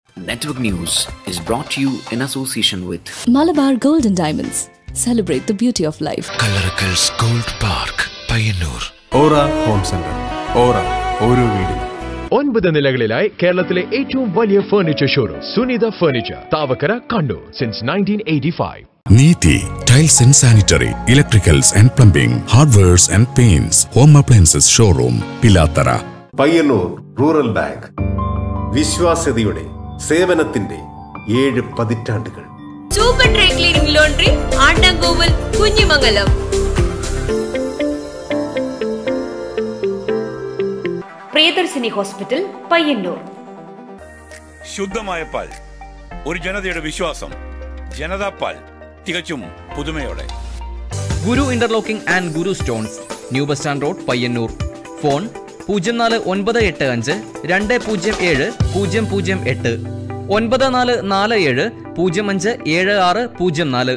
Network News is brought to you in association with Malabar Gold and Diamonds. Celebrate the beauty of life. Kallarakkals gold park Payyanur aura home centre aura ഓരോ വീടും ഒൻപത് നിലകളിലായി കേരളത്തിലെ ഏറ്റവും വലിയ furniture showroom Sunitha furniture Thavakkara Kannur since nineteen eighty five Neethi tiles and sanitary electricals and plumbing hardwares and paints home appliances showroom Pilathara Payyanur rural bank വിശ്വാസ്യതയുടെ സേവനത്തിന്റെ ഏഴ് പതിറ്റാണ്ടുകൾ super dry cleaning laundry Andankoval Kunhimangalam Priyadarshini hospital Payyanur ശുദ്ധമായ പാൽ ഒരു ജനതയുടെ വിശ്വാസം ജനതാ പാൽ തികച്ചും പുതുമയോടെ Guru interlocking and Guru stones new bus stand road Payyanur phone പൂജ്യം നാല് ഒൻപത് എട്ട് അഞ്ച് രണ്ട് പൂജ്യം ഏഴ് പൂജ്യം പൂജ്യം എട്ട് ഒൻപത് നാല് നാല് ഏഴ് പൂജ്യം അഞ്ച് ഏഴ് ആറ് പൂജ്യം നാല്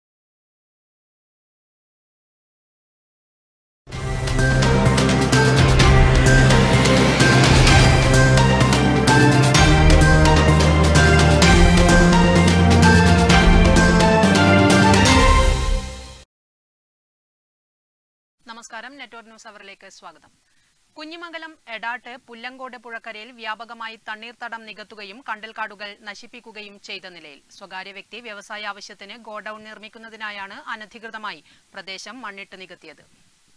നമസ്കാരം നെറ്റ്വർക്ക് ന്യൂസ് അവറിലേക്ക് സ്വാഗതം കുഞ്ഞിമംഗലം എടാട്ട് പുല്ലങ്കോട് പുഴക്കരയിൽ വ്യാപകമായി തണ്ണീർത്തടം നികത്തുകയും കണ്ടൽക്കാടുകൾ നശിപ്പിക്കുകയും ചെയ്ത നിലയിൽ സ്വകാര്യ വ്യക്തി വ്യവസായ ആവശ്യത്തിന് ഗോഡൌൺ നിർമ്മിക്കുന്നതിനായാണ് അനധികൃതമായി പ്രദേശം മണ്ണിട്ട് നികത്തിയത്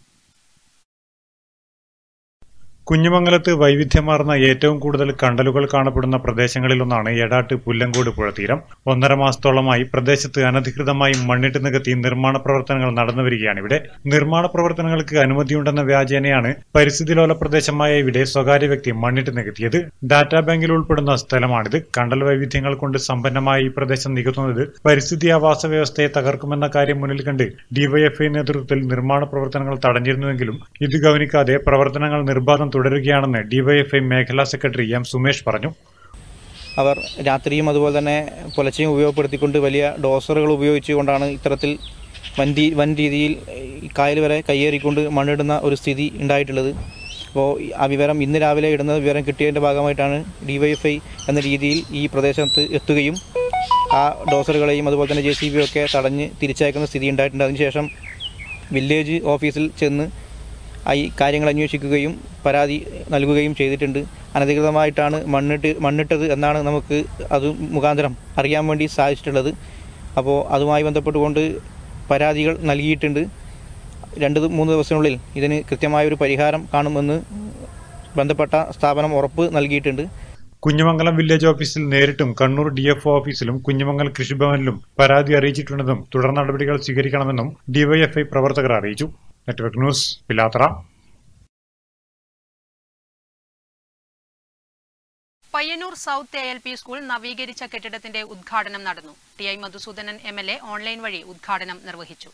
കുഞ്ഞുമംഗലത്ത് വൈവിധ്യമാർന്ന ഏറ്റവും കൂടുതൽ കണ്ടലുകൾ കാണപ്പെടുന്ന പ്രദേശങ്ങളിലൊന്നാണ് എടാട്ട് പുല്ലങ്കോട് പുഴതീരം ഒന്നര മാസത്തോളമായി പ്രദേശത്ത് അനധികൃതമായി മണ്ണിട്ട് നികത്തി നിർമ്മാണ പ്രവർത്തനങ്ങൾ നടന്നുവരികയാണ് ഇവിടെ നിർമ്മാണ പ്രവർത്തനങ്ങൾക്ക് അനുമതിയുണ്ടെന്ന വ്യാജേനയാണ് പരിസ്ഥിതിലോല പ്രദേശമായ ഇവിടെ സ്വകാര്യ വ്യക്തി മണ്ണിട്ട് നികത്തിയത് ഡാറ്റാ ബാങ്കിൽ ഉൾപ്പെടുന്ന സ്ഥലമാണിത് കണ്ടൽ വൈവിധ്യങ്ങൾ കൊണ്ട് സമ്പന്നമായ ഈ പ്രദേശം നികത്തുന്നത് പരിസ്ഥിതി ആവാസ വ്യവസ്ഥയെ തകർക്കുമെന്ന കാര്യം മുന്നിൽ കണ്ട് ഡിവൈഎഫ്ഐ നേതൃത്വത്തിൽ നിർമ്മാണ പ്രവർത്തനങ്ങൾ തടഞ്ഞിരുന്നുവെങ്കിലും ഇത് ഗവനിക്കാതെ പ്രവർത്തനങ്ങൾ നിർബാധം തുടരുകയാണെന്ന് ഡിവൈഎഫ്ഐ മേഖലാ സെക്രട്ടറി എം സുമേഷ് പറഞ്ഞു അവർ രാത്രിയും അതുപോലെ തന്നെ പുലച്ചയും ഉപയോഗപ്പെടുത്തിക്കൊണ്ട് വലിയ ഡോസറുകൾ ഉപയോഗിച്ചുകൊണ്ടാണ് ഇത്തരത്തിൽ വൻ രീ വൻ രീതിയിൽ ഈ കായൽ വരെ കയ്യേറിക്കൊണ്ട് മണ്ണിടുന്ന ഒരു സ്ഥിതി ഉണ്ടായിട്ടുള്ളത് അപ്പോൾ ആ വിവരം ഇന്ന് രാവിലെ ഇടുന്ന വിവരം കിട്ടിയതിൻ്റെ ഭാഗമായിട്ടാണ് ഡിവൈഎഫ്ഐ എന്ന രീതിയിൽ ഈ പ്രദേശത്ത് എത്തുകയും ആ ഡോസറുകളെയും അതുപോലെ തന്നെ ജെ സി ബി ഒക്കെ തടഞ്ഞ് തിരിച്ചയക്കുന്ന സ്ഥിതി ഉണ്ടായിട്ടുണ്ട് അതിനുശേഷം വില്ലേജ് ഓഫീസിൽ ചെന്ന് ആ ഈ കാര്യങ്ങൾ അന്വേഷിക്കുകയും പരാതി നൽകുകയും ചെയ്തിട്ടുണ്ട് അനധികൃതമായിട്ടാണ് മണ്ണിട്ട് മണ്ണിട്ടത് എന്നാണ് നമുക്ക് അത് മുഖാന്തരം അറിയാൻ വേണ്ടി സാധിച്ചിട്ടുള്ളത് അപ്പോൾ അതുമായി ബന്ധപ്പെട്ടുകൊണ്ട് പരാതികൾ നൽകിയിട്ടുണ്ട് രണ്ട് ദി- മൂന്ന് ദിവസത്തിനുള്ളിൽ ഇതിന് കൃത്യമായ ഒരു പരിഹാരം കാണുമെന്ന് ബന്ധപ്പെട്ട സ്ഥാപനം ഉറപ്പ് നൽകിയിട്ടുണ്ട് കുഞ്ഞുമംഗലം വില്ലേജ് ഓഫീസിൽ നേരിട്ടും കണ്ണൂർ ഡി എഫ് ഓഫീസിലും കുഞ്ഞുമംഗലം കൃഷിഭവനിലും പരാതി അറിയിച്ചിട്ടുണ്ടെന്നും തുടർ നടപടികൾ സ്വീകരിക്കണമെന്നും ഡിവൈഎഫ്ഐ പ്രവർത്തകർ അറിയിച്ചു network news Pilathara Payyanur south A L P school നവീകരിച്ച കെട്ടിടത്തിന്റെ ഉദ്ഘാടനം നടന്നു T I Madhusoodanan M L A online വഴി ഉദ്ഘാടനം നിർവഹിച്ചു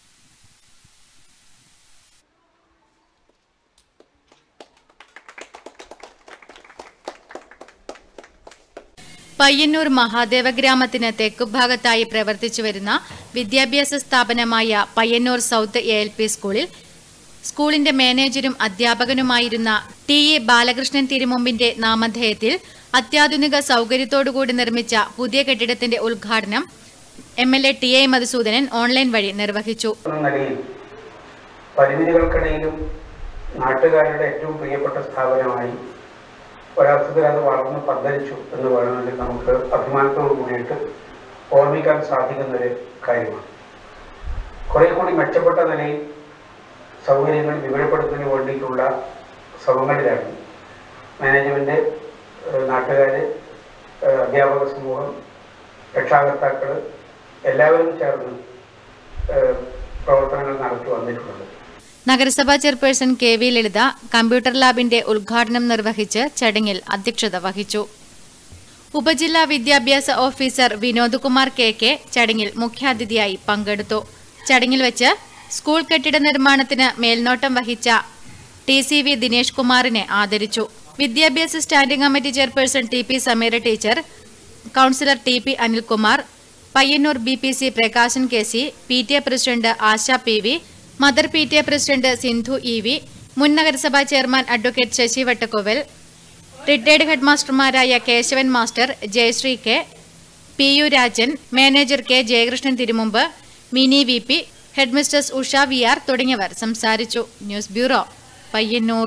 പയ്യന്നൂർ മഹാദേവ ഗ്രാമത്തിന് തെക്കുഭാഗത്തായി പ്രവർത്തിച്ചു വരുന്ന വിദ്യാഭ്യാസ സ്ഥാപനമായ Payyanur south A L P സ്കൂളിൽ സ്കൂളിന്റെ മാനേജരും അധ്യാപകനുമായിരുന്ന ടി എ ബാലകൃഷ്ണൻ തിരുമുമ്പിന്റെ നാമധേയത്തിൽ അത്യാധുനിക സൗകര്യത്തോടുകൂടി നിർമ്മിച്ച പുതിയ കെട്ടിടത്തിന്റെ ഉദ്ഘാടനം M L A T A Madhusoodanan online വഴി നിർവഹിച്ചു എന്ന നിലയിൽ പരിമിതികൾക്കിടയിലും നാട്ടുകാരുടെ ഏറ്റവും പ്രിയപ്പെട്ട സ്ഥാപനമായി ഒരർത്ഥത്തിൽ അത് വളർന്ന് പന്തലിച്ചു എന്ന് വേണമെങ്കിൽ നമുക്ക് അഭിമാനത്തോടു കൂടിയിട്ട് ഓർമ്മിക്കാൻ സാധിക്കുന്നൊരു കാര്യമാണ് കുറെ കൂടി മെച്ചപ്പെട്ട നിലയിൽ സൗകര്യങ്ങൾ വിപുലപ്പെടുത്തുന്നതിന് വേണ്ടിയിട്ടുള്ള ശ്രമങ്ങളിലാണ് മാനേജ്മെൻറ്റ് നാട്ടുകാർ അധ്യാപക സമൂഹം രക്ഷാകർത്താക്കൾ എല്ലാവരും ചേർന്ന് ഏഹ്, പ്രവർത്തനങ്ങൾ നടത്തി വന്നിട്ടുള്ളത് നഗരസഭാ chairperson K V Lalitha computer ലാബിന്റെ ഉദ്ഘാടനം നിർവഹിച്ച് ചടങ്ങിൽ അധ്യക്ഷത വഹിച്ചു ഉപജില്ലാ വിദ്യാഭ്യാസ officer Vinod Kumar K K ചടങ്ങിൽ മുഖ്യാതിഥിയായി പങ്കെടുത്തു ചടങ്ങിൽ വെച്ച് സ്കൂൾ കെട്ടിട നിർമ്മാണത്തിന് മേൽനോട്ടം വഹിച്ച ടി സി വി ദിനേഷ് കുമാറിനെ ആദരിച്ചു വിദ്യാഭ്യാസ standing committee chairperson T P Sameera teacher councillor T P Anilkumar Payyanur B P C Prakashan K C P T A president Asha P V mother P T A president Sindhu E V മുൻ നഗരസഭാ chairman advocate Sasi Vattakkoval retired ഹെഡ്മാസ്റ്റർമാരായ Kesavan master Jayasree K P U Rajan manager K Jayakrishnan Thirumumbu Mini V P headmistresses Usha V R തുടങ്ങിയവർ സംസാരിച്ചു news bureau Payyanur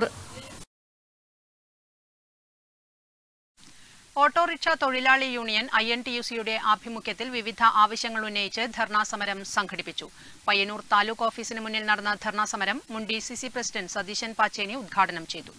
autorickshaw തൊഴിലാളി union I N T U സിയുടെ ആഭിമുഖ്യത്തിൽ വിവിധ ആവശ്യങ്ങൾ ഉന്നയിച്ച് ധർണാ സമരം സംഘടിപ്പിച്ചു പയ്യന്നൂർ താലൂക്ക് ഓഫീസിന് മുന്നിൽ നടന്ന ധർണാ സമരം മുൻ D C C president Satheesan Pacheni ഉദ്ഘാടനം ചെയ്തു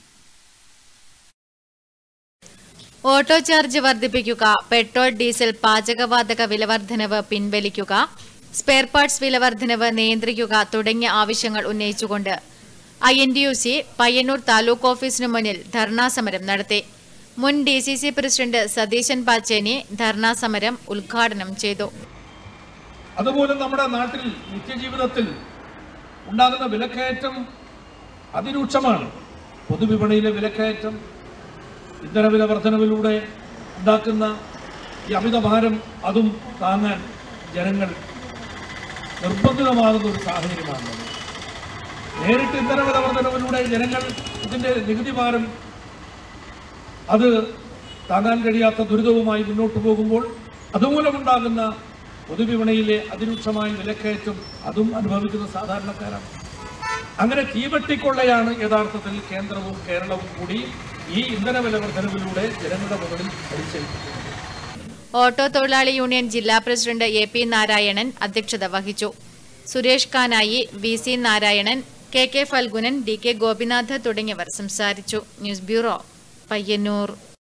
ഓട്ടോ ചാർജ് വർദ്ധിപ്പിക്കുക പെട്രോൾ ഡീസൽ പാചകവാതക വിലവർദ്ധനവ് പിൻവലിക്കുക സ്പെയർ പാർട്സ് വിലവർദ്ധനവ് നിയന്ത്രിക്കുക തുടങ്ങിയ ആവശ്യങ്ങൾ ഉന്നയിച്ചുകൊണ്ട് I N D U C Payyanur taluk ഓഫീസിന് മുന്നിൽ ധർണാ സമരം നടത്തി മുൻ D C C president Satheesan Pacheni dharna സമരം ഉദ്ഘാടനം ചെയ്തു അതുപോലും നമ്മുടെ നാട്ടിൽ നിത്യജീവിതത്തിൽ ഉണ്ടാകുന്ന വിലക്കയറ്റം അതിരൂക്ഷമാണ് പൊതുവിപണിയിലെ വിലക്കയറ്റം ഇന്ധനവില വർധനവിലൂടെ ഉണ്ടാക്കുന്ന ഈ അമിതഭാരം അതും താങ്ങാൻ ജനങ്ങൾ നിർബന്ധിതമാകുന്ന ഒരു സാഹചര്യമാണ് നേരിട്ട് ഇന്ധനവില വർധനവിലൂടെ ജനങ്ങൾ ഇതിൻ്റെ നികുതി ഭാരം അത് താങ്ങാൻ കഴിയാത്ത ദുരിതവുമായി മുന്നോട്ട് പോകുമ്പോൾ അതുമൂലമുണ്ടാകുന്ന പൊതുവിപണിയിലെ അതിരൂക്ഷമായ വിലക്കയറ്റം അതും അനുഭവിക്കുന്ന സാധാരണക്കാരാണ് അങ്ങനെ തീവട്ടിക്കൊള്ളയാണ് യഥാർത്ഥത്തിൽ കേന്ദ്രവും കേരളവും കൂടി ഈ ഇന്ധനവില വർധനവിലൂടെ ജനങ്ങളുടെ മുകളിൽ അടിച്ചേൽപ്പിക്കുന്നത് ഓട്ടോ തൊഴിലാളി യൂണിയൻ ജില്ലാ പ്രസിഡന്റ് എ പി നാരായണൻ അധ്യക്ഷത വഹിച്ചു Suresh Kanayi V C Narayanan K K Phalgunan D K Gopinath തുടങ്ങിയവർ സംസാരിച്ചു ന്യൂസ് ബ്യൂറോ പയ്യന്നൂർ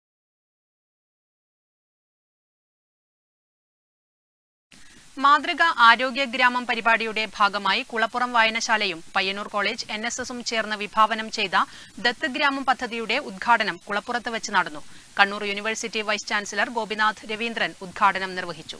മാതൃക ആരോഗ്യ ഗ്രാമം പരിപാടിയുടെ ഭാഗമായി കുളപ്പുറം വായനശാലയും പയ്യന്നൂർ കോളേജ് എൻ എസ് എസും ചേർന്ന് വിഭാവനം ചെയ്ത ദത്ത് ഗ്രാമം പദ്ധതിയുടെ ഉദ്ഘാടനം കുളപ്പുറത്ത് വെച്ച് നടന്നു Kannur university vice chancellor Gopinath Raveendran ഉദ്ഘാടനം നിർവഹിച്ചു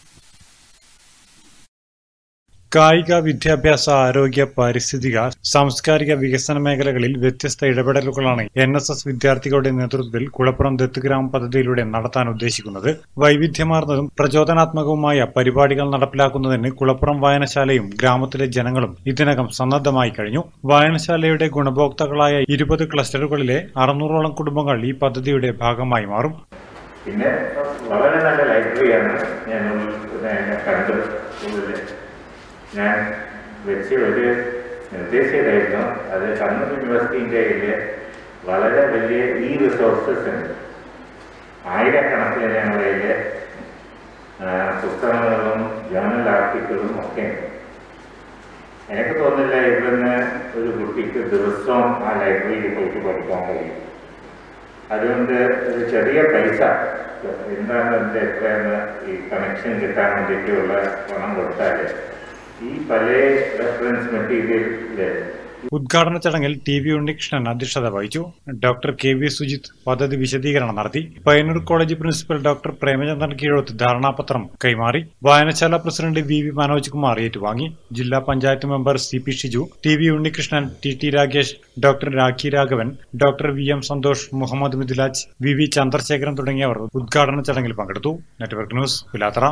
കായിക വിദ്യാഭ്യാസ ആരോഗ്യ പാരിസ്ഥിതിക സാംസ്കാരിക വികസന മേഖലകളിൽ വ്യത്യസ്ത ഇടപെടലുകളാണ് എൻ എസ് എസ് വിദ്യാർത്ഥികളുടെ നേതൃത്വത്തിൽ കുളപ്പുറം ദത്തുഗ്രാമ പദ്ധതിയിലൂടെ നടത്താൻ ഉദ്ദേശിക്കുന്നത് വൈവിധ്യമാർന്നതും പ്രചോദനാത്മകവുമായ പരിപാടികൾ നടപ്പിലാക്കുന്നതിന് കുളപ്പുറം വായനശാലയും ഗ്രാമത്തിലെ ജനങ്ങളും ഇതിനകം സന്നദ്ധമായി കഴിഞ്ഞു വായനശാലയുടെ ഗുണഭോക്താക്കളായ ഇരുപത് ക്ലസ്റ്ററുകളിലെ അറുന്നൂറോളം കുടുംബങ്ങൾ ഈ പദ്ധതിയുടെ ഭാഗമായി മാറും പിന്നെ വളരെ നല്ല ലൈബ്രറിയാണ് ഞാൻ പിന്നെ കണ്ടത് സ്കൂളിൽ ഞാൻ വെച്ച് ഒരു നിർദ്ദേശിച്ചതായിരുന്നു അത് കണ്ണൂർ യൂണിവേഴ്സിറ്റിൻ്റെ വളരെ വലിയ ഈ റിസോഴ്സസ് ഉണ്ട് ആയിരക്കണക്കിന് ഞങ്ങളുടെ കയ്യിൽ പുസ്തകങ്ങളും ജേർണൽ ആർട്ടിക്കിളും ഒക്കെ ഉണ്ട് എനിക്ക് തോന്നുന്നില്ല ഇവിടുന്ന് ഒരു കുട്ടിക്ക് ദിവസവും ആ ലൈബ്രറിയിൽ പോയിട്ട് പഠിക്കാൻ കഴിയും അതുകൊണ്ട് ഒരു ചെറിയ പൈസ എന്താണ് എൻ്റെ എത്രയാണ് ഈ കണക്ഷൻ കിട്ടാൻ വേണ്ടിയിട്ടുള്ള പണം കൊടുത്താൽ ഈ പല റെഫറൻസ് മെറ്റീരിയലില് ഉദ്ഘാടന ചടങ്ങിൽ ടി വി ഉണ്ണികൃഷ്ണൻ അധ്യക്ഷത വഹിച്ചു ഡോക്ടർ കെ വി സുജിത് പദ്ധതി വിശദീകരണം നടത്തി Payyanur college principal doctor Premachandran Keezhoth ധാരണാപത്രം കൈമാറി വായനശാല president V V Manoj Kumar ഏറ്റുവാങ്ങി ജില്ലാ panchayat member C P Shiju T V Unnikrishnan T T Ragesh doctor Rakhi Raghavan doctor V M Santhosh Muhammad Mithilaj V V Chandrasekharan തുടങ്ങിയവർ ഉദ്ഘാടന ചടങ്ങിൽ പങ്കെടുത്തു നെറ്റ്വർക്ക് ന്യൂസ് പിലാത്തറ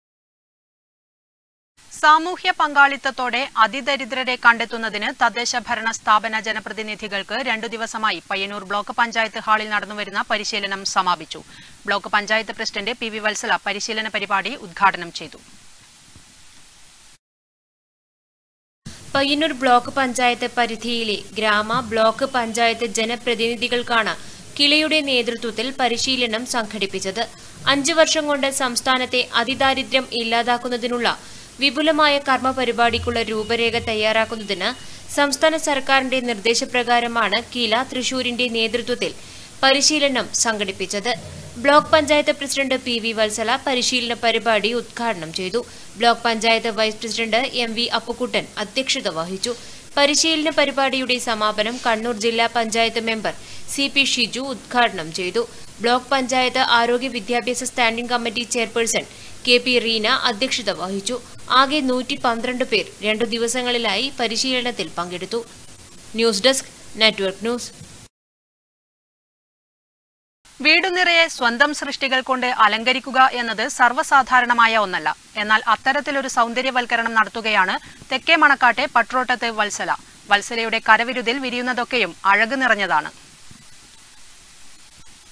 സാമൂഹ്യ പങ്കാളിത്തത്തോടെ അതിദരിദ്രരെ കണ്ടെത്തുന്നതിന് തദ്ദേശ ഭരണ സ്ഥാപന ജനപ്രതിനിധികൾക്ക് രണ്ടു ദിവസമായി പയ്യന്നൂർ ബ്ലോക്ക് പഞ്ചായത്ത് ഹാളിൽ നടന്നുവരുന്ന പരിശീലനം സമാപിച്ചു block panchayat president P V Valsala പരിശീലന പരിപാടി ഉദ്ഘാടനം ചെയ്തു പയ്യന്നൂർ ബ്ലോക്ക് പഞ്ചായത്ത് പരിധിയിലെ ഗ്രാമ ബ്ലോക്ക് പഞ്ചായത്ത് ജനപ്രതിനിധികൾക്കാണ് കിളയുടെ നേതൃത്വത്തിൽ പരിശീലനം സംഘടിപ്പിച്ചത് അഞ്ചു വർഷം കൊണ്ട് സംസ്ഥാനത്തെ അതിദാരിദ്ര്യം ഇല്ലാതാക്കുന്നതിനുള്ള വിപുലമായ കർമ്മ പരിപാടിക്കുള്ള രൂപരേഖ തയ്യാറാക്കുന്നതിന് സംസ്ഥാന സർക്കാരിന്റെ നിർദ്ദേശപ്രകാരമാണ് കില തൃശൂരിന്റെ നേതൃത്വത്തിൽ പരിശീലനം സംഘടിപ്പിച്ചത് block panchayat president P V Valsala പരിശീലന പരിപാടി ഉദ്ഘാടനം ചെയ്തു block panchayat vice president M V Appukuttan അധ്യക്ഷത വഹിച്ചു പരിശീലന പരിപാടിയുടെ സമാപനം കണ്ണൂർ ജില്ലാ panchayat member C P Shiju ഉദ്ഘാടനം ചെയ്തു ബ്ലോക്ക് പഞ്ചായത്ത് ആരോഗ്യ വിദ്യാഭ്യാസ standing committee chairperson K P Reena അധ്യക്ഷത വഹിച്ചു ആകെ നൂറ്റി പന്ത്രണ്ട് പേർ രണ്ടു ദിവസങ്ങളിലായി പരിശീലനത്തിൽ പങ്കെടുത്തു ന്യൂസ് ഡെസ്ക് നെറ്റ്വർക്ക് ന്യൂസ് വീടുനിറയെ സ്വന്തം സൃഷ്ടികൾ കൊണ്ട് അലങ്കരിക്കുക എന്നത് സർവ്വസാധാരണമായ ഒന്നല്ല എന്നാൽ അത്തരത്തിലൊരു സൗന്ദര്യവൽക്കരണം നടത്തുകയാണ് തെക്കേ മണക്കാട്ടെ പട്രോട്ടത്ത് വത്സല വത്സലയുടെ കരവിരുതിൽ വിരിയുന്നതൊക്കെയും അഴക് നിറഞ്ഞതാണ്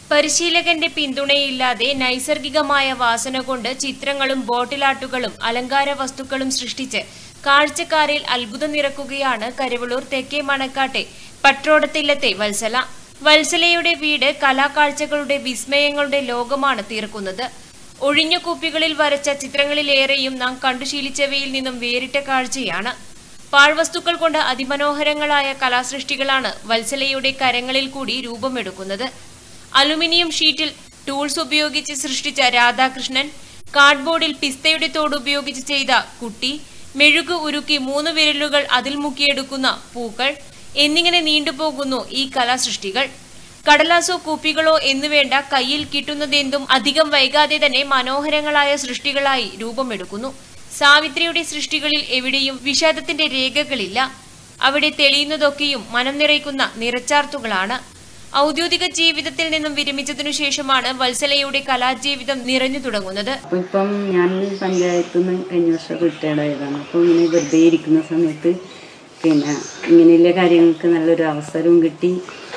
പരിശീലകന്റെ പിന്തുണയില്ലാതെ നൈസർഗികമായ വാസന കൊണ്ട് ചിത്രങ്ങളും ബോട്ടിലാട്ടുകളും അലങ്കാര വസ്തുക്കളും സൃഷ്ടിച്ച് കാഴ്ചക്കാരിൽ അത്ഭുതം നിറക്കുകയാണ് കരുവളൂർ തെക്കേ മണക്കാട്ടെ പട്രോടത്തില്ലത്തെ വത്സല വത്സലയുടെ വീട് കലാകാഴ്ചകളുടെ വിസ്മയങ്ങളുടെ ലോകമാണ് തീർക്കുന്നത് ഒഴിഞ്ഞ കുപ്പികളിൽ വരച്ച ചിത്രങ്ങളിലേറെയും നാം കണ്ടുശീലിച്ചവയിൽ നിന്നും വേറിട്ട കാഴ്ചയാണ് പാഴ്വസ്തുക്കൾ കൊണ്ട് അതിമനോഹരങ്ങളായ കലാസൃഷ്ടികളാണ് വത്സലയുടെ കരങ്ങളിൽ കൂടി രൂപമെടുക്കുന്നത് അലുമിനിയം ഷീറ്റിൽ ടൂൾസ് ഉപയോഗിച്ച് സൃഷ്ടിച്ച രാധാകൃഷ്ണൻ കാർഡ്ബോർഡിൽ പിസ്തയുടെ തോട് ഉപയോഗിച്ച് ചെയ്ത കുട്ടി മെഴുക് ഉരുക്കി മൂന്ന് വിരലുകൾ അതിൽ മുക്കിയെടുക്കുന്ന പൂക്കൾ എന്നിങ്ങനെ നീണ്ടുപോകുന്നു ഈ കലാസൃഷ്ടികൾ കടലാസോ കുപ്പികളോ എന്നുവേണ്ട കയ്യിൽ കിട്ടുന്നതെന്തും അധികം വൈകാതെ തന്നെ മനോഹരങ്ങളായ സൃഷ്ടികളായി രൂപമെടുക്കുന്നു സാവിത്രിയുടെ സൃഷ്ടികളിൽ എവിടെയും വിഷാദത്തിന്റെ രേഖകളില്ല അവിടെ തെളിയുന്നതൊക്കെയും മനം നിറയ്ക്കുന്ന നിറച്ചാർത്തുകളാണ് ഔദ്യോഗിക ജീവിതത്തിൽ നിന്നും വിരമിച്ചതിനു ശേഷമാണ് വത്സലയുടെ കലാജീവിതം നിറഞ്ഞു തുടങ്ങുന്നത് അപ്പോൾ ഇപ്പം ഞാൻ പഞ്ചായത്തിൽ നിന്ന് കഴിഞ്ഞ വർഷം റിട്ടയർഡ് ആയതാണ് അപ്പോൾ ഇങ്ങനെ വെറുതെ ഇരിക്കുന്ന സമയത്ത് പിന്നെ ഇങ്ങനെയുള്ള കാര്യങ്ങൾക്ക് നല്ലൊരു അവസരവും കിട്ടി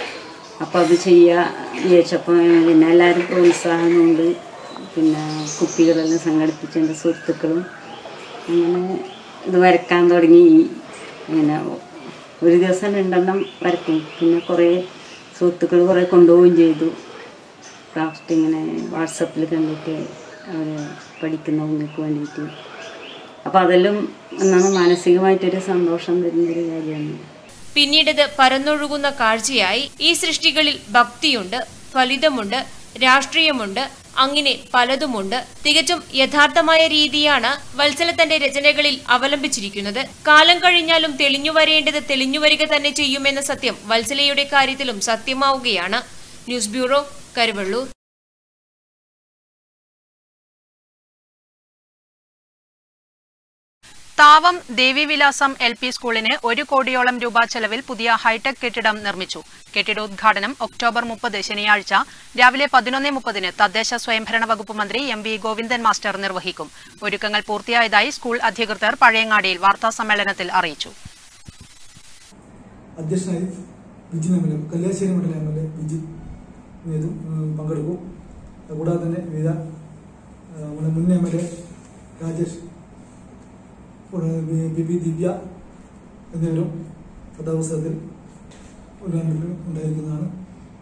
അപ്പോൾ അത് ചെയ്യുക വിചാരിച്ചപ്പോൾ പിന്നെ എല്ലാവരും പ്രോത്സാഹനം കൊണ്ട് പിന്നെ കുട്ടികളെല്ലാം സംഘടിപ്പിച്ച എൻ്റെ സുഹൃത്തുക്കളും അങ്ങനെ ഇത് വരക്കാൻ തുടങ്ങി ഇങ്ങനെ ഒരു ദിവസം രണ്ടെണ്ണം വരക്കും പിന്നെ കുറേ സുഹൃത്തുക്കൾ കുറേ കൊണ്ടുപോവുകയും ചെയ്തു ക്രാഫ്റ്റ് ഇങ്ങനെ വാട്സപ്പിൽ കണ്ടിട്ട് അവർ പഠിക്കുന്നവർക്ക് വേണ്ടിയിട്ട് അപ്പോൾ അതെല്ലാം ഒന്നാണ് മാനസികമായിട്ടൊരു സന്തോഷം തരുന്നൊരു കാര്യമാണ് പിന്നീടത് പരന്നൊഴുകുന്ന കാഴ്ചയായി ഈ സൃഷ്ടികളിൽ ഭക്തിയുണ്ട് ഫലിതമുണ്ട് രാഷ്ട്രീയമുണ്ട് അങ്ങനെ പലതുമുണ്ട് തികച്ചും യഥാർത്ഥമായ രീതിയാണ് വത്സല തന്റെ രചനകളിൽ അവലംബിച്ചിരിക്കുന്നത് കാലം കഴിഞ്ഞാലും തെളിഞ്ഞു വരേണ്ടത് തെളിഞ്ഞു വരിക തന്നെ ചെയ്യുമെന്ന സത്യം വത്സലയുടെ കാര്യത്തിലും സത്യമാവുകയാണ് news bureau Karuvallur Thavam Devivilasam L P സ്കൂളിന് ഒരു കോടിയോളം രൂപ ചെലവിൽ പുതിയ ഹൈടെക് കെട്ടിടം നിർമ്മിച്ചു കെട്ടിടോദ്ഘാടനം ഒക്ടോബർ മുപ്പത് ശനിയാഴ്ച രാവിലെ പതിനൊന്ന് മുപ്പതിന് തദ്ദേശ സ്വയംഭരണ വകുപ്പ് മന്ത്രി എം വി ഗോവിന്ദൻ മാസ്റ്റർ നിർവഹിക്കും ഒരുക്കങ്ങൾ പൂർത്തിയായതായി സ്കൂൾ അധികൃതർ പഴയങ്ങാടിയിൽ വാർത്താസമ്മേളനത്തിൽ അറിയിച്ചു അധ്യക്ഷനായി Vijin M L A Kalliasseri മണ്ഡലം എം എൽ എ വിജിൻ നേതും പങ്കെടുക്കും കൂടാതെ തന്നെ വിവിധ ആ, നമ്മുടെ മുൻ എം എൽ എ രാജേഷ് കൂടാതെ ബി- ബി പി ദിവ്യ എന്നിവരും കഥാപുസ്തകത്തിൽ ഉദ്ഘാടനത്തിൽ ഉണ്ടായിരിക്കുന്നതാണ്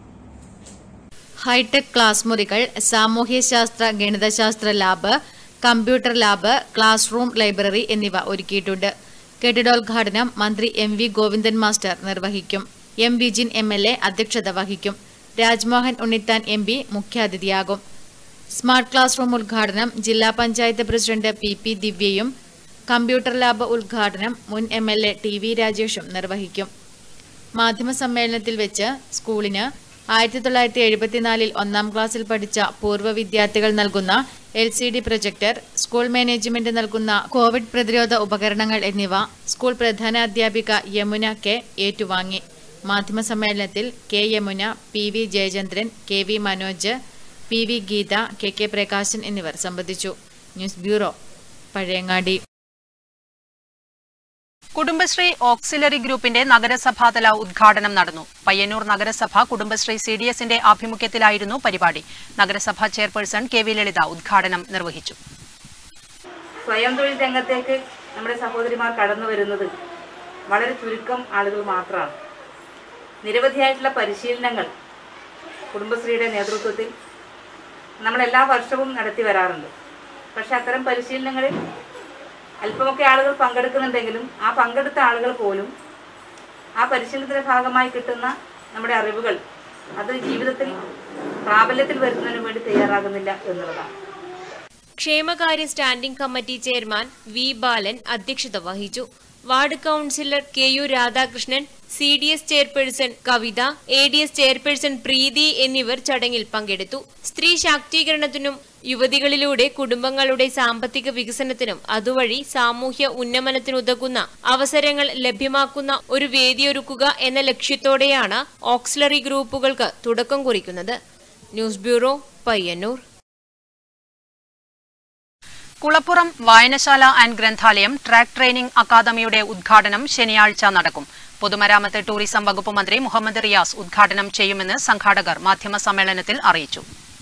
ഹൈടെക് ക്ലാസ് മുറികൾ സാമൂഹ്യശാസ്ത്ര ഗണിതശാസ്ത്ര lab computer lab class room library എന്നിവ ഒരുക്കിയിട്ടുണ്ട് കെട്ടിടോദ്ഘാടനം മന്ത്രി എം വി ഗോവിന്ദൻ മാസ്റ്റർ നിർവഹിക്കും M Vijin M L A അധ്യക്ഷത വഹിക്കും രാജ്മോഹൻ ഉണ്ണിത്താൻ എം പി മുഖ്യാതിഥിയാകും സ്മാർട്ട് ക്ലാസ് റൂം ഉദ്ഘാടനം ജില്ലാ പഞ്ചായത്ത് പ്രസിഡന്റ് പി പി ദിവ്യയും കമ്പ്യൂട്ടർ ലാബ് ഉദ്ഘാടനം മുൻ M L A T V രാജേഷും നിർവഹിക്കും മാധ്യമസമ്മേളനത്തിൽ വെച്ച് സ്കൂളിന് ആയിരത്തി തൊള്ളായിരത്തി എഴുപത്തിനാലിൽ ഒന്നാം ക്ലാസ്സിൽ പഠിച്ച പൂർവ്വ വിദ്യാർത്ഥികൾ നൽകുന്ന L C D projector school management നൽകുന്ന കോവിഡ് പ്രതിരോധ ഉപകരണങ്ങൾ എന്നിവ സ്കൂൾ പ്രധാന അധ്യാപിക യമുന കെ ഏറ്റുവാങ്ങി മാധ്യമസമ്മേളനത്തിൽ K Yamuna P V Jayachandran K V Manoj P V Geetha K K Prakashan എന്നിവർ സംബന്ധിച്ചു news bureau Pazhayangadi Kudumbashree auxiliary ഗ്രൂപ്പിന്റെ നഗരസഭാതല ഉദ്ഘാടനം നടന്നു പയ്യന്നൂർ നഗരസഭ കുടുംബശ്രീ സി ഡി എസിന്റെ ആഭിമുഖ്യത്തിലായിരുന്നു പരിപാടി നഗരസഭാ ചെയർപേഴ്സൺ കെ വി ലളിത ഉദ്ഘാടനം നിർവഹിച്ചു സ്വയം തൊഴിൽ രംഗത്തേക്ക് നമ്മുടെ സഹോദരിമാർ കടന്നു വരുന്നത് വളരെ ചുരുക്കം ആളുകൾ മാത്രമാണ് നിരവധിയായിട്ടുള്ള പരിശീലനങ്ങൾ കുടുംബശ്രീയുടെ നേതൃത്വത്തിൽ നമ്മൾ എല്ലാ വർഷവും നടത്തി വരാറുണ്ട് പക്ഷെ അത്തരം പരിശീലനങ്ങളിൽ അല്പമൊക്കെ ആളുകൾ പങ്കെടുക്കുന്നുണ്ടെങ്കിലും ആ പങ്കെടുത്ത ആളുകൾ പോലും ആ പരിശീലനത്തിന്റെ ഭാഗമായി കിട്ടുന്ന നമ്മുടെ അറിവുകൾ അത് ജീവിതത്തിൽ പ്രാബല്യത്തിൽ വരുന്നതിന് വേണ്ടി തയ്യാറാകുന്നില്ല എന്നുള്ളതാണ് ക്ഷേമകാര്യ standing committee chairman V Balan അധ്യക്ഷത വഹിച്ചു ward councillor K U Radhakrishnan C D S chairperson Kavitha A D S chairperson Preethi എന്നിവർ ചടങ്ങിൽ പങ്കെടുത്തു സ്ത്രീ ശാക്തീകരണത്തിനും യുവതികളിലൂടെ കുടുംബങ്ങളുടെ സാമ്പത്തിക വികസനത്തിനും അതുവഴി സാമൂഹ്യ ഉന്നമനത്തിനുതകുന്ന അവസരങ്ങൾ ലഭ്യമാക്കുന്ന ഒരു വേദിയൊരുക്കുക എന്ന ലക്ഷ്യത്തോടെയാണ് ഓക്സിലറി ഗ്രൂപ്പുകൾക്ക് തുടക്കം കുറിക്കുന്നത് ന്യൂസ് ബ്യൂറോ പയ്യന്നൂർ കുളപ്പുറം വായനശാല ആൻഡ് ഗ്രന്ഥാലയം ട്രാക്ക് ട്രെയിനിംഗ് അക്കാദമിയുടെ ഉദ്ഘാടനം ശനിയാഴ്ച നടക്കും പൊതുമരാമത്ത് ടൂറിസം വകുപ്പ് മന്ത്രി മുഹമ്മദ് റിയാസ് ഉദ്ഘാടനം ചെയ്യുമെന്ന് സംഘാടകർ മാധ്യമ സമ്മേളനത്തിൽ അറിയിച്ചു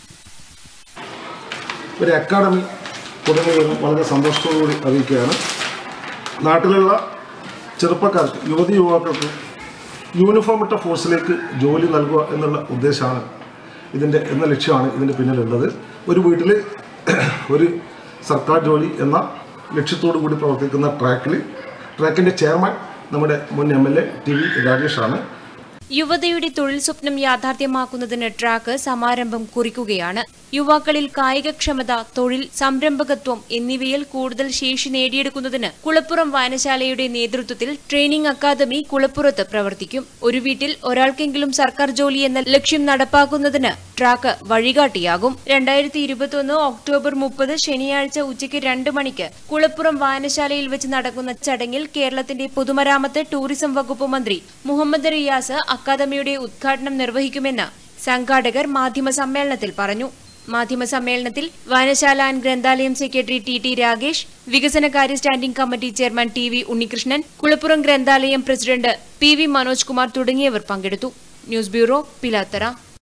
ഒരു അക്കാഡമി തുടങ്ങിയതും വളരെ സന്തോഷത്തോടുകൂടി അറിയിക്കുകയാണ് നാട്ടിലുള്ള ചെറുപ്പക്കാർക്ക് യുവതി യുവാക്കൾക്ക് യൂണിഫോം ഇട്ട ഫോഴ്സിലേക്ക് ജോലി നൽകുക എന്നുള്ള ഉദ്ദേശമാണ് ഇതിൻ്റെ എന്ന ലക്ഷ്യമാണ് ഇതിൻ്റെ പിന്നിലുള്ളത് ഒരു വീട്ടിൽ ഒരു സർക്കാർ ജോലി എന്ന ലക്ഷ്യത്തോടു കൂടി പ്രവർത്തിക്കുന്ന ട്രാക്കിൽ ട്രാക്കിൻ്റെ ചെയർമാൻ നമ്മുടെ മുൻ M L A T V രാജേഷാണ് യുവതയുടെ തൊഴിൽ സ്വപ്നം യാഥാർത്ഥ്യമാക്കുന്നതിന് ട്രാക്ക് സമാരംഭം കുറിക്കുകയാണ് യുവാക്കളിൽ കായികക്ഷമത തൊഴിൽ സംരംഭകത്വം എന്നിവയിൽ കൂടുതൽ ശേഷി നേടിയെടുക്കുന്നതിന് കുളപ്പുറം വായനശാലയുടെ നേതൃത്വത്തിൽ ട്രെയിനിംഗ് അക്കാദമി കുളപ്പുറത്ത് പ്രവർത്തിക്കും ഒരു വീട്ടിൽ ഒരാൾക്കെങ്കിലും സർക്കാർ ജോലി എന്ന ലക്ഷ്യം നടപ്പാക്കുന്നതിന് ട്രാക്ക് വഴികാട്ടിയാകും രണ്ടായിരത്തി ഇരുപത്തിയൊന്ന് ഒക്ടോബർ മുപ്പത് ശനിയാഴ്ച ഉച്ചയ്ക്ക് രണ്ട് മണിക്ക് കുളപ്പുറം വായനശാലയിൽ വെച്ച് നടക്കുന്ന ചടങ്ങിൽ കേരളത്തിന്റെ പൊതുമരാമത്ത് ടൂറിസം വകുപ്പ് മന്ത്രി മുഹമ്മദ് റിയാസ് അക്കാദമിയുടെ ഉദ്ഘാടനം നിർവഹിക്കുമെന്ന് സംഘാടകർ മാധ്യമ സമ്മേളനത്തിൽ പറഞ്ഞു മാധ്യമ സമ്മേളനത്തിൽ വായനശാല ആൻഡ് ഗ്രന്ഥാലയം സെക്രട്ടറി ടി ടി രാഗേഷ് വികസനകാര്യ standing committee chairman T V Unnikrishnan Kulappuram ഗ്രന്ഥാലയം president P V Manoj Kumar തുടങ്ങിയവർ പങ്കെടുത്തു ന്യൂസ് ബ്യൂറോ പിലാത്തറ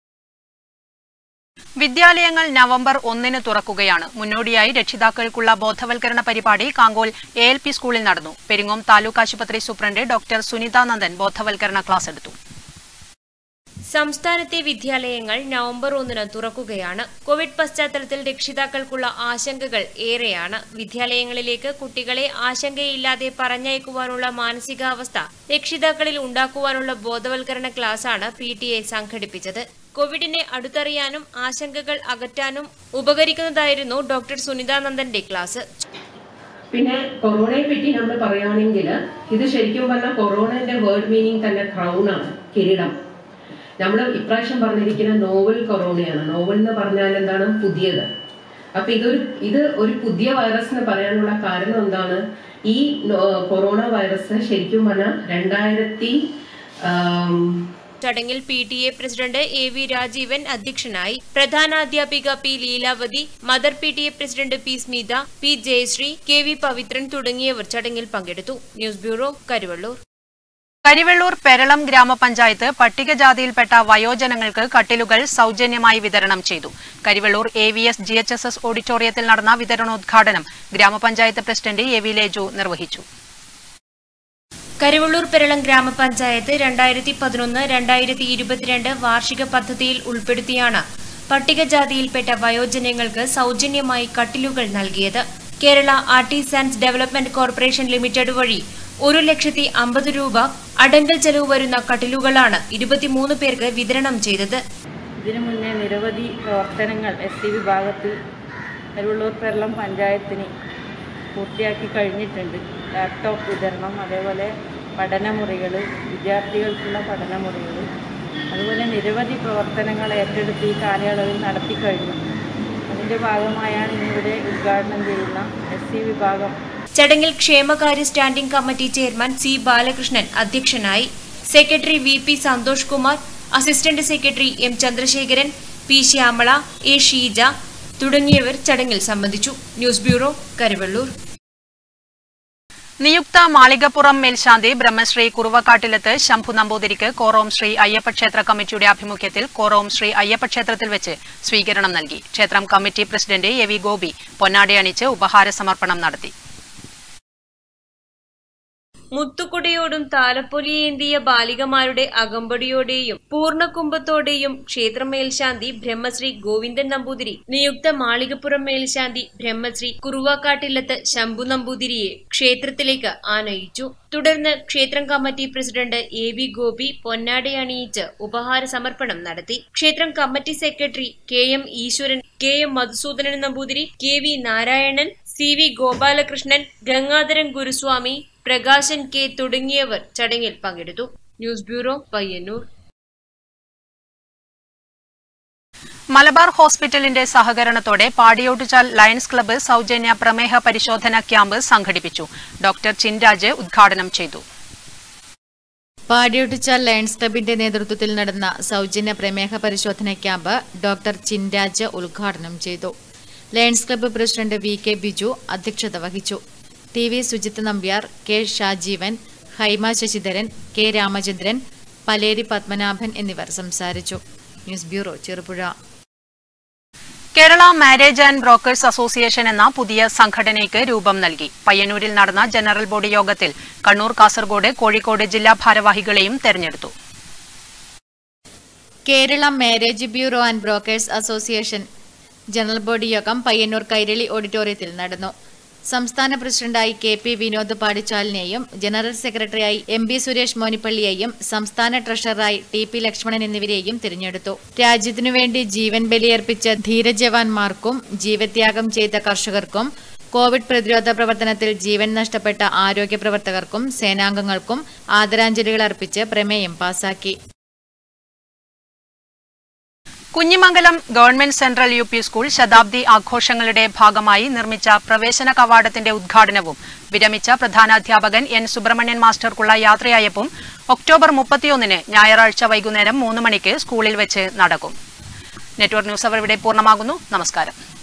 വിദ്യാലയങ്ങൾ നവംബർ ഒന്നിന് തുറക്കുകയാണ് മുന്നോടിയായി രക്ഷിതാക്കൾക്കുള്ള ബോധവൽക്കരണ പരിപാടി കാങ്കോൽ എ എൽ പി സ്കൂളിൽ നടന്നു പെരിങ്ങോം താലൂക്ക് ആശുപത്രി സൂപ്രണ്ട് ഡോക്ടർ സുനിതാനന്ദൻ ബോധവൽക്കരണ ക്ലാസ് എടുത്തു സംസ്ഥാനത്തെ വിദ്യാലയങ്ങൾ നവംബർ ഒന്നിന് തുറക്കുകയാണ് കോവിഡ് പശ്ചാത്തലത്തിൽ രക്ഷിതാക്കൾക്കുള്ള ആശങ്കകൾ ഏറെയാണ് വിദ്യാലയങ്ങളിലേക്ക് കുട്ടികളെ ആശങ്കയില്ലാതെ പറഞ്ഞയക്കുവാനുള്ള മാനസികാവസ്ഥ രക്ഷിതാക്കളിൽ ഉണ്ടാക്കുവാനുള്ള ബോധവൽക്കരണ ക്ലാസാണ് പി ടി എ സംഘടിപ്പിച്ചത് കോവിഡിനെ അടുത്തറിയാനും ആശങ്കകൾ അകറ്റാനും ഉപകരിക്കുന്നതായിരുന്നു ഡോക്ടർ സുനിതാനന്ദന്റെ ക്ലാസ് പിന്നെ കൊറോണയെ പറ്റി നമ്മൾ പറയുകയാണെങ്കിൽ ഇത് ശരിക്കും പറഞ്ഞാൽ കൊറോണന്റെ വേർഡ് മീനിങ് തന്നെ ക്രൗൺ ആണ് കിരീടം നമ്മൾ ഇപ്രാവശ്യം പറഞ്ഞിരിക്കുന്ന നോവൽ കൊറോണയാണ് നോവൽ എന്ന് പറഞ്ഞാൽ എന്താണ് പുതിയത് അപ്പൊ ഇതൊരു ഇത് ഒരു പുതിയ വൈറസ് എന്ന് പറയാനുള്ള കാരണം എന്താണ് ഈ നോ- കൊറോണ വൈറസ് ശരിക്കും പറഞ്ഞാൽ രണ്ടായിരത്തി ആം, ചടങ്ങിൽ P T A president A V Rajeevan അധ്യക്ഷനായി പ്രധാനാധ്യാപിക P Leelavathi mother P T A president P Smitha P Jayasree K V Pavithran തുടങ്ങിയവർ ചടങ്ങിൽ പങ്കെടുത്തു ന്യൂസ് ബ്യൂറോ കരുവള്ളൂർ കരിവെള്ളൂർ പെരളം ഗ്രാമപഞ്ചായത്ത് പട്ടികജാതിയിൽപ്പെട്ട വയോജനങ്ങൾക്ക് കട്ടിലുകൾ സൗജന്യമായി വിതരണം ചെയ്തു Karivellur A V S G H S S ഓഡിറ്റോറിയത്തിൽ നടന്ന വിതരണോദ്ഘാടനം ഗ്രാമപഞ്ചായത്ത് പ്രസിഡന്റ് എ വി ലേജു നിർവഹിച്ചു കരുവള്ളൂർ പെരളം ഗ്രാമപഞ്ചായത്ത് രണ്ടായിരത്തി പതിനൊന്ന് രണ്ടായിരത്തി ഇരുപത്തിരണ്ട് വാർഷിക പദ്ധതിയിൽ ഉൾപ്പെടുത്തിയാണ് പട്ടികജാതിയിൽപ്പെട്ട വയോജനങ്ങൾക്ക് സൗജന്യമായി കട്ടിലുകൾ നൽകിയത് Kerala artisans development corporation limited വഴി ഒരു ലക്ഷത്തി അമ്പത് രൂപ അടങ്കൽ ചെലവ് വരുന്ന കട്ടിലുകളാണ് ഇരുപത്തിമൂന്ന് പേർക്ക് വിതരണം ചെയ്തത് ഇതിനു മുന്നേ നിരവധി പ്രവർത്തനങ്ങൾ എസ് സി വിഭാഗത്തിൽ അരുള്ളൂർ പെരളം പഞ്ചായത്തിന് പൂർത്തിയാക്കി കഴിഞ്ഞിട്ടുണ്ട് ലാപ്ടോപ്പ് വിതരണം അതേപോലെ പഠനമുറികൾ വിദ്യാർത്ഥികൾക്കുള്ള പഠനമുറികൾ അതുപോലെ നിരവധി പ്രവർത്തനങ്ങൾ ഏറ്റെടുത്ത് ഈ കാലയളവിൽ നടത്തി കഴിഞ്ഞു അതിൻ്റെ ഭാഗമായാണ് ഇന്നിവിടെ ഉദ്ഘാടനം ചെയ്യുന്ന എസ് സി വിഭാഗം ചടങ്ങിൽ ക്ഷേമകാര്യ standing committee chairman C Balakrishnan അധ്യക്ഷനായി secretary V P Santhosh Kumar assistant secretary M Chandrasekharan P Shyamala A Sheeja തുടങ്ങിയവർ ചടങ്ങിൽ സംബന്ധിച്ചു ന്യൂസ് ബ്യൂറോ കരുവള്ളൂർ നിയുക്ത മാളികപ്പുറം മേൽശാന്തി ബ്രഹ്മശ്രീ കുറുവക്കാട്ടിലത്ത് ശംഭു നമ്പൂതിരിക്ക് കോറോം ശ്രീ അയ്യപ്പക്ഷേത്ര കമ്മിറ്റിയുടെ ആഭിമുഖ്യത്തിൽ കോറോം ശ്രീ അയ്യപ്പക്ഷേത്രത്തിൽ വെച്ച് സ്വീകരണം നൽകി ക്ഷേത്രം committee president A V Gopi പൊന്നാടി അണിച്ച് ഉപഹാര സമർപ്പണം നടത്തി മുത്തുക്കുടയോടും താലപ്പൊലിയേന്തിയ ബാലികമാരുടെ അകമ്പടിയോടെയും പൂർണ്ണകുംഭത്തോടെയും ക്ഷേത്ര മേൽശാന്തി ബ്രഹ്മശ്രീ ഗോവിന്ദൻ നമ്പൂതിരി നിയുക്ത മാളികപ്പുറം മേൽശാന്തി ബ്രഹ്മശ്രീ കുറുവാക്കാട്ടില്ലത്ത് ശംഭു നമ്പൂതിരിയെ ക്ഷേത്രത്തിലേക്ക് ആനയിച്ചു തുടർന്ന് ക്ഷേത്രം committee president A V Gopi പൊന്നാടി അണിയിച്ച് ഉപഹാര സമർപ്പണം നടത്തി ക്ഷേത്രം committee secretary K M Eswaran K M Madhusoodanan Namboothiri K V Narayanan C V Gopalakrishnan Gangadharan Guruswamy Prakashan K തുടങ്ങിയവർ ചടങ്ങിൽ പങ്കെടുത്തു ന്യൂസ് ബ്യൂറോ പയ്യന്നൂർ മലബാർ ഹോസ്പിറ്റലിന്റെ സഹകരണത്തോടെ പാടിയോട്ടുചാൽ ലയൺസ് ക്ലബ്ബ് സൗജന്യ പ്രമേഹ പരിശോധന ക്യാമ്പ് സംഘടിപ്പിച്ചു ഡോക്ടർ ചിൻരാജ് ഉദ്ഘാടനം ചെയ്തു പാടിയൊട്ടിച്ചാൽ ലയൺസ് ക്ലബിന്റെ നേതൃത്വത്തിൽ നടന്ന സൗജന്യ പ്രമേഹ പരിശോധന ക്യാമ്പ് ഡോക്ടർ ചിൻരാജ് ഉദ്ഘാടനം ചെയ്തു lions club president V K Biju അധ്യക്ഷത വഹിച്ചു T V Sujith Nambiar K Shajeevan Haima Sasidharan K Ramachandran Paleri Padmanabhan എന്നിവർ സംസാരിച്ചു news bureau Cherupuzha Kerala marriage and brokers association എന്ന പുതിയ സംഘടനയ്ക്ക് രൂപം നൽകി പയ്യന്നൂരിൽ നടന്ന ജനറൽ ബോഡി യോഗത്തിൽ കണ്ണൂർ കാസർഗോഡ് കോഴിക്കോട് ജില്ലാ ഭാരവാഹികളെയും തെരഞ്ഞെടുത്തു Kerala marriage bureau and brokers association general body യോഗം പയ്യന്നൂർ കൈരളി ഓഡിറ്റോറിയത്തിൽ നടന്നു സംസ്ഥാന പ്രസിഡന്റായി കെ പി വിനോദ് പാടിച്ചാലിനെയും ജനറൽ സെക്രട്ടറിയായി എം ബി സുരേഷ് മോനിപ്പള്ളിയെയും സംസ്ഥാന ട്രഷററായി ടി പി ലക്ഷ്മണൻ എന്നിവരെയും തിരഞ്ഞെടുത്തു രാജ്യത്തിനു വേണ്ടി ജീവൻ ബലിയർപ്പിച്ച ധീരജവാന്മാർക്കും ജീവത്യാഗം ചെയ്ത കർഷകർക്കും കോവിഡ് പ്രതിരോധ പ്രവർത്തനത്തിൽ ജീവൻ നഷ്ടപ്പെട്ട ആരോഗ്യ പ്രവർത്തകർക്കും സേനാംഗങ്ങൾക്കും ആദരാഞ്ജലികൾ അർപ്പിച്ച് പ്രമേയം പാസാക്കി Kunhimangalam government central U P school ശതാബ്ദി ആഘോഷങ്ങളുടെ ഭാഗമായി നിർമ്മിച്ച പ്രവേശന കവാടത്തിന്റെ ഉദ്ഘാടനവും വിരമിച്ച പ്രധാനാധ്യാപകൻ എൻ സുബ്രഹ്മണ്യൻ മാസ്റ്റർക്കുള്ള യാത്രയയപ്പും ഒക്ടോബർ മുപ്പത്തിയൊന്നിന് ഞായറാഴ്ച വൈകുന്നേരം മൂന്ന് മണിക്ക് സ്കൂളിൽ വെച്ച് നടക്കും നെറ്റ്വർക്ക് ന്യൂസ് അവർ ഇവിടെ പൂർണ്ണമാകുന്നു നമസ്കാരം